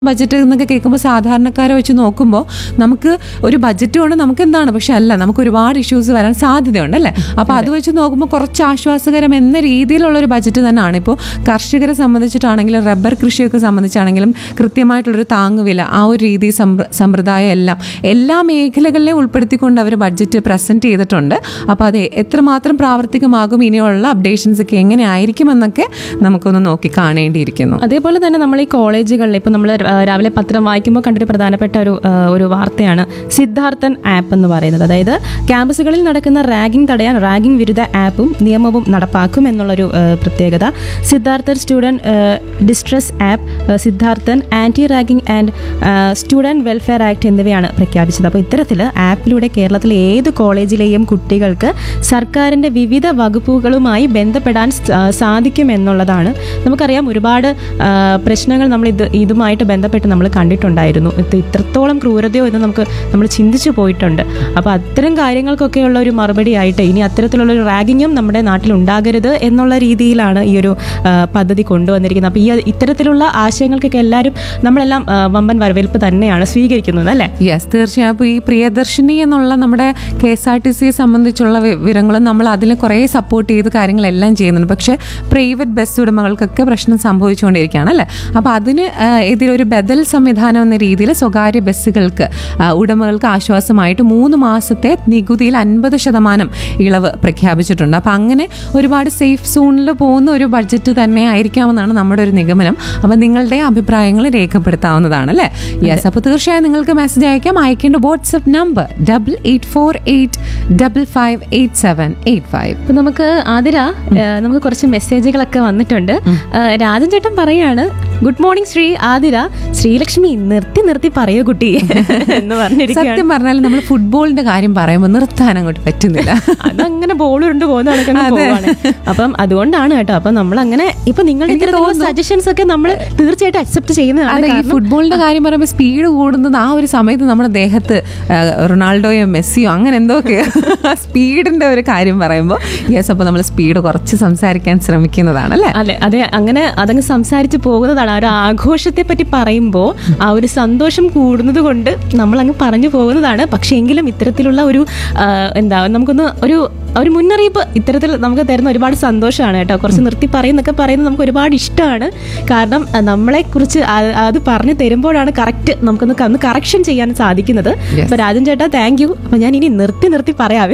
Budget എന്നൊക്കെ കേൾക്കുമ്പോൾ സാധാരണക്കാരെ വെച്ച് നോക്കുമ്പോൾ നമുക്ക് ഒരു ബജറ്റ് കൊണ്ട് നമുക്ക് എന്താണ് പക്ഷെ അല്ല നമുക്ക് ഒരുപാട് ഇഷ്യൂസ് വരാൻ സാധ്യതയുണ്ട് അല്ലേ അപ്പോൾ അത് വെച്ച് നോക്കുമ്പോൾ കുറച്ച് ആശ്വാസകരം എന്ന രീതിയിലുള്ള ഒരു ബജറ്റ് തന്നെയാണ് ഇപ്പോൾ കർഷകരെ സംബന്ധിച്ചിട്ടാണെങ്കിലും റബ്ബർ കൃഷിയൊക്കെ സംബന്ധിച്ചാണെങ്കിലും കൃത്യമായിട്ടുള്ളൊരു താങ്ങുവില ആ ഒരു രീതി സമ്പ്ര- സമ്പ്രദായം എല്ലാം എല്ലാ മേഖലകളിലെയും ഉൾപ്പെടുത്തിക്കൊണ്ട് അവർ ബഡ്ജറ്റ് പ്രസന്റ് ചെയ്തിട്ടുണ്ട് അപ്പോൾ അത് എത്രമാത്രം പ്രാവർത്തികമാകും ഇനിയുള്ള അപ്ഡേഷൻസ് ഒക്കെ എങ്ങനെ ആയിരിക്കുമെന്നൊക്കെ നമുക്കൊന്ന് നോക്കി കാണേണ്ടിയിരിക്കുന്നു അതേപോലെ തന്നെ നമ്മൾ ഈ കോളേജുകളിൽ ഇപ്പം നമ്മൾ രാവിലെ പത്രം വായിക്കുമ്പോൾ കണ്ടൊരു പ്രധാനപ്പെട്ട ഒരു ആ, ഒരു വാർത്തയാണ് സിദ്ധാർത്ഥൻ ആപ്പ് എന്ന് പറയുന്നത് അതായത് ക്യാമ്പസുകളിൽ നടക്കുന്ന റാഗിംഗ് തടയാൻ റാഗിംഗ് വിരുദ്ധ ആപ്പും നിയമവും നടപ്പാക്കും എന്നുള്ളൊരു ആ, പ്രത്യേകത സിദ്ധാർത്ഥൻ സ്റ്റുഡൻറ് ഡിസ്ട്രസ് ആപ്പ് ആ, Siddharthan anti ragging and student welfare act എന്നിവയാണ് പ്രഖ്യാപിച്ചത് അപ്പോൾ ഇത്തരത്തിൽ ആപ്പിലൂടെ കേരളത്തിലെ ഏത് കോളേജിലെയും കുട്ടികൾക്ക് സർക്കാരിൻ്റെ വിവിധ വകുപ്പുകളുമായി ബന്ധപ്പെടാൻ സ- ആ, സാധിക്കും എന്നുള്ളതാണ് നമുക്കറിയാം ഒരുപാട് ആ, പ്രശ്നങ്ങൾ നമ്മൾ ഇത് ഇതുമായിട്ട് ബന്ധപ്പെട്ട് നമ്മൾ കണ്ടിട്ടുണ്ടായിരുന്നു ഇത് ഇത്രത്തോളം ക്രൂരതയോ എന്ന് നമുക്ക് നമ്മൾ ചിന്തിച്ചു പോയിട്ടുണ്ട് അപ്പോൾ അത്തരം കാര്യങ്ങൾക്കൊക്കെയുള്ള ഒരു മറുപടി ആയിട്ട് ഇനി അത്തരത്തിലുള്ള ഒരു റാഗിങ്ങും നമ്മുടെ നാട്ടിൽ ഉണ്ടാകരുത് എന്നുള്ള രീതിയിലാണ് ഈ ഒരു ആ, പദ്ധതി കൊണ്ടുവന്നിരിക്കുന്നത് അപ്പോൾ ഈ ഇത്തരത്തിലുള്ള ആശയങ്ങൾക്കൊക്കെ എല്ലാവരും നമ്മളെല്ലാം ആ, വമ്പൻ വരവേൽപ്പ് തന്നെയാണ് സ്വീകരിക്കുന്നത് അല്ലേ യെസ് തീർച്ചയായും അപ്പോൾ ഈ പ്രിയദർശിനി എന്നുള്ള നമ്മുടെ കെ എസ് ആർ ടി സിയെ സംബന്ധിച്ചുള്ള വി- വിവരങ്ങളും നമ്മൾ അതിൽ കുറേ സപ്പോർട്ട് ചെയ്ത് കാര്യങ്ങളെല്ലാം ചെയ്യുന്നുണ്ട് പക്ഷേ പ്രൈവറ്റ് ബസ് ഉടമകൾക്കൊക്കെ പ്രശ്നം സംഭവിച്ചുകൊണ്ടിരിക്കുകയാണ് അല്ലേ അപ്പോൾ അതിന് ആ, ഇതിലൊരു ബദൽ സംവിധാനം എന്ന രീതിയിൽ സ്വകാര്യ ബസ്സുകൾക്ക് ആ, ഉടമകൾക്ക് ആശ്വാസമായിട്ട് മൂന്ന് മാസത്തെ നികുതിയിൽ അൻപത് ശതമാനം ഇളവ് പ്രഖ്യാപിച്ചിട്ടുണ്ട് അപ്പോൾ അങ്ങനെ ഒരുപാട് സേഫ് സോണിൽ പോകുന്ന ഒരു ബഡ്ജറ്റ് തന്നെ ആയിരിക്കാമെന്നാണ് നമ്മുടെ ഒരു നിഗമനം അപ്പോൾ നിങ്ങളുടെ അഭിപ്രായങ്ങൾ രേഖപ്പെടുത്താവുന്നതാണ് അല്ലേ യെസ് അപ്പോൾ തീർച്ചയായും നിങ്ങൾക്ക് മെസ്സേജ് അയക്കാം അയക്കേണ്ട WhatsApp number double eight four eight double five eight seven eight five ഇപ്പൊ നമുക്ക് ആതിര ഏഹ്, നമുക്ക് കുറച്ച് മെസ്സേജുകളൊക്കെ വന്നിട്ടുണ്ട് ഏഹ്, രാജൻ ചേട്ടൻ പറയാണ് ഗുഡ് മോർണിംഗ് ശ്രീ ആതിര ശ്രീലക്ഷ്മി നിർത്തി നിർത്തി പറയൂ കുട്ടി എന്ന് പറഞ്ഞിരിക്കുകയാണ് സത്യം പറഞ്ഞാൽ നമ്മൾ ഫുട്ബോളിന്റെ കാര്യം പറയുമ്പോൾ നിർത്താൻ അങ്ങോട്ട് പറ്റുന്നില്ല അതങ്ങനെ ബോൾ കൊണ്ട് പോകുന്ന കണക്കങ്ങ് പോവാണ് അപ്പം അതുകൊണ്ടാണ് കേട്ടോ അപ്പൊ നമ്മൾ അങ്ങനെ ഇപ്പൊ നിങ്ങളുടെ ഇത്തരത്തിലുള്ള സജഷൻസ് ഒക്കെ നമ്മൾ തീർച്ചയായിട്ടും അക്സെപ്റ്റ് ചെയ്യുന്നതാണ് അതെ ഈ കാരണം ഫുട്ബോളിന്റെ കാര്യം പറയുമ്പോൾ സ്പീഡ് കൂടുന്നത് ആ ഒരു സമയത്ത് നമ്മുടെ ദേഹത്ത് ആ, റൊണാൾഡോയോ മെസ്സിയോ അങ്ങനെ എന്തൊക്കെയോ സ്പീഡിന്റെ ഒരു കാര്യം പറയുമ്പോൾ യെസ് അപ്പോൾ നമ്മൾ സ്പീഡ് കുറച്ച് സംസാരിക്കാൻ ശ്രമിക്കുന്നതാണ് അല്ലേ അതെ അതെ അങ്ങനെ അതങ്ങ് സംസാരിച്ച് പോകുന്നതാണ് ആ ഒരു ആഘോഷത്തെ പറ്റി പറയുമ്പോൾ ആ ഒരു സന്തോഷം കൂടുന്നത് കൊണ്ട് നമ്മൾ അങ്ങ് പറഞ്ഞു പോകുന്നതാണ് പക്ഷേ എങ്കിലും ഇത്തരത്തിലുള്ള ഒരു ആ, എന്താ നമുക്കൊന്ന് ഒരു ഒരു മുന്നറിയിപ്പ് ഇത്തരത്തിൽ നമുക്ക് തരുന്ന ഒരുപാട് സന്തോഷമാണ് കേട്ടോ കുറച്ച് നിർത്തി പറയുന്നൊക്കെ പറയുന്നത് നമുക്ക് ഒരുപാട് ഇഷ്ടമാണ് കാരണം ആ, നമ്മളെക്കുറിച്ച് ആ- അത് പറഞ്ഞു തരുമ്പോഴാണ് കറക്റ്റ് നമുക്കൊന്ന് ഒന്ന് കറക്ഷൻ ചെയ്യാൻ സാധിക്കുന്നത് Yes. അപ്പൊ രാജൻ ചേട്ടാ താങ്ക് യു അപ്പൊ ഞാൻ ഇനി നിർത്തി നിർത്തി പറയാവേ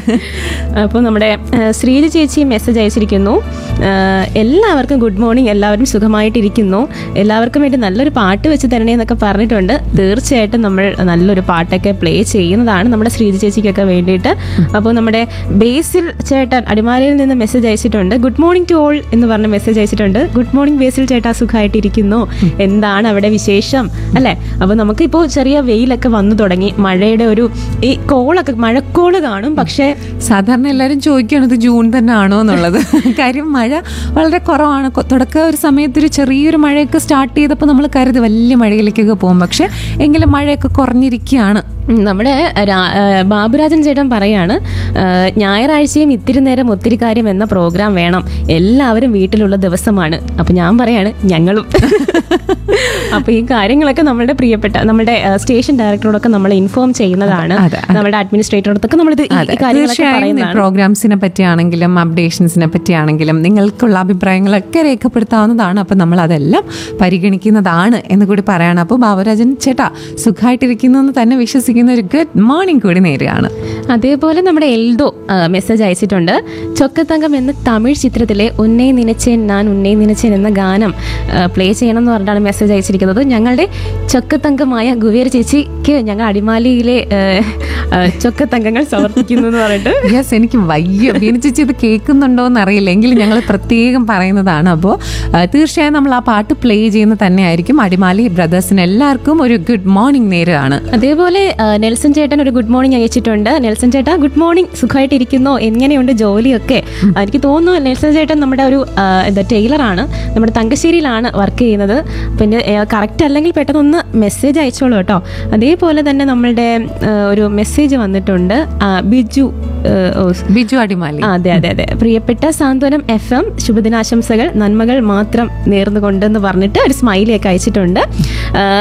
അപ്പോൾ നമ്മുടെ ആ, ശ്രീജ ചേച്ചി മെസ്സേജ് അയച്ചിരിക്കുന്നു ആ, എല്ലാവർക്കും ഗുഡ് മോർണിംഗ് എല്ലാവരും സുഖമായിട്ടിരിക്കുന്നു എല്ലാവർക്കും വേണ്ടി നല്ലൊരു പാട്ട് വെച്ച് തരണേ എന്നൊക്കെ പറഞ്ഞിട്ടുണ്ട് തീർച്ചയായിട്ടും നമ്മൾ നല്ലൊരു പാട്ടൊക്കെ പ്ലേ ചെയ്യുന്നതാണ് നമ്മുടെ ശ്രീജ ചേച്ചിക്കൊക്കെ വേണ്ടിയിട്ട് അപ്പോൾ നമ്മുടെ ബേസിൽ ചേട്ടൻ അടിമാലിയിൽ നിന്ന് മെസ്സേജ് അയച്ചിട്ടുണ്ട് ഗുഡ് മോർണിംഗ് ടു ഓൾ എന്ന് പറഞ്ഞ മെസ്സേജ് അയച്ചിട്ടുണ്ട് ഗുഡ് മോർണിംഗ് ബേസിൽ ചേട്ടാ സുഖമായിട്ടിരിക്കുന്നു എന്താണ് അവിടെ വിശേഷം അല്ലേ അപ്പോൾ നമുക്കിപ്പോൾ ചെറിയ വെയിലൊക്കെ വന്നു തുടങ്ങി മഴയുടെ ഒരു ഈ കോളൊക്കെ മഴക്കോള് കാണും പക്ഷേ സാധാരണ എല്ലാവരും ചോദിക്കുകയാണ് ഇത് ജൂൺ തന്നെ ആണോ എന്നുള്ളത് കാര്യം മഴ വളരെ കുറവാണ് കൊ- തുടക്ക ഒരു സമയത്ത് ഒരു ചെറിയൊരു മഴയൊക്കെ സ്റ്റാർട്ട് ചെയ്തപ്പോൾ നമ്മൾ കരുതി വലിയ മഴയിലേക്കൊക്കെ പോകും പക്ഷെ എങ്കിലും മഴയൊക്കെ കുറഞ്ഞിരിക്കുകയാണ് ഉം, നമ്മുടെ രാ- ആ, ബാബുരാജൻ ചേട്ടൻ പറയാണ് ആ, ഞായറാഴ്ചയും ഇത്തിരി നേരം ഒത്തിരി കാര്യം എന്ന പ്രോഗ്രാം വേണം എല്ലാവരും വീട്ടിലുള്ള ദിവസമാണ് അപ്പൊ ഞാൻ പറയാണ് ഞങ്ങളും അപ്പൊ ഈ കാര്യങ്ങളൊക്കെ നമ്മളുടെ പ്രിയപ്പെട്ട നമ്മുടെ ആ, സ്റ്റേഷൻ ഡയറക്ടറോടൊക്കെ നമ്മൾ ഇൻഫോം ചെയ്യുന്നതാണ് അതെ, നമ്മുടെ അഡ്മിനിസ്ട്രേറ്ററോടൊക്കെ നമ്മളിത് ഈ- ഈ കാര്യങ്ങളൊക്കെ തീർച്ചയായും പറയുന്നതാണ് പ്രോഗ്രാംസിനെ പറ്റിയാണെങ്കിലും അപ്ഡേഷൻസിനെ പറ്റിയാണെങ്കിലും നിങ്ങൾക്കുള്ള അഭിപ്രായങ്ങളൊക്കെ രേഖപ്പെടുത്താവുന്നതാണ് അപ്പം നമ്മൾ അതെല്ലാം പരിഗണിക്കുന്നതാണ് എന്ന് കൂടി പറയണം അപ്പോൾ ബാബുരാജൻ ചേട്ടാ സുഖമായിട്ടിരിക്കുന്നു എന്ന് തന്നെ വിശ്വസിക്കുന്ന ഒരു ഗുഡ് മോർണിംഗ് കൂടി നേരുകയാണ് അതേപോലെ നമ്മുടെ എൽദോ ആ, മെസ്സേജ് അയച്ചിട്ടുണ്ട് ചൊക്കത്തങ്കം എന്ന തമിഴ് ചിത്രത്തിലെ ഉന്നേ നിനച്ചേൻ ഞാൻ ഉന്നേ നിനച്ചേൻ എന്ന ഗാനം ആ, പ്ലേ ചെയ്യണം എന്ന് പറഞ്ഞിട്ടാണ് മെസ്സേജ് അയച്ചിരിക്കുന്നത് ഞങ്ങളുടെ ചൊക്കത്തങ്കമായ ഗുവേർ ചേച്ചിക്ക് ഞങ്ങൾ അടിമാലിയിലെ ആ, ആ, ചൊക്കത്തങ്കങ്ങൾ സമർപ്പിക്കുന്നു എന്ന് പറഞ്ഞിട്ട് യെസ് എനിക്ക് വയ്യ ബീന ചേച്ചി ഇത് കേൾക്കുന്നുണ്ടോ എന്ന് അറിയില്ല എങ്കിലും ഞങ്ങൾ പ്രത്യേകം പറയുന്നതാണ് അപ്പോൾ തീർച്ചയായും നമ്മൾ ആ പാട്ട് പ്ലേ ചെയ്യുന്നത് തന്നെയായിരിക്കും അടിമാലി ബ്രദേഴ്സിന് എല്ലാവർക്കും ഒരു ഗുഡ് മോർണിംഗ് നേരുകയാണ് അതേപോലെ ആ, നെൽസൺ ചേട്ടൻ ഒരു ഗുഡ് മോർണിംഗ് അയച്ചിട്ടുണ്ട് നെൽസൺ ചേട്ടാ ഗുഡ് മോർണിംഗ് സുഖമായിട്ടിരിക്കുന്നോ എങ്ങനെയുണ്ട് ജോലിയൊക്കെ ആ, എനിക്ക് തോന്നുന്നു നെൽസൺ ചേട്ടൻ നമ്മുടെ ഒരു ആ, എന്താ ടൈലറാണ് നമ്മുടെ തങ്കശ്ശേരിയിലാണ് വർക്ക് ചെയ്യുന്നത് പിന്നെ കറക്റ്റ് അല്ലെങ്കിൽ പെട്ടെന്ന് ഒന്ന് മെസ്സേജ് അയച്ചോളൂ കേട്ടോ അതേപോലെ തന്നെ നമ്മളുടെ ആ, ഒരു മെസ്സേജ് വന്നിട്ടുണ്ട് ആ, ബിജു ആ, ഓ, ബിജു അടിമാലി ആ, അതെ അതെ അതെ പ്രിയപ്പെട്ട സാന്ത്വനം എഫ് എം ശുഭദിനാശംസകൾ നന്മകൾ മാത്രം നേർന്നുകൊണ്ടെന്ന് പറഞ്ഞിട്ട് ഒരു സ്മൈലിയൊക്കെ അയച്ചിട്ടുണ്ട് ആ,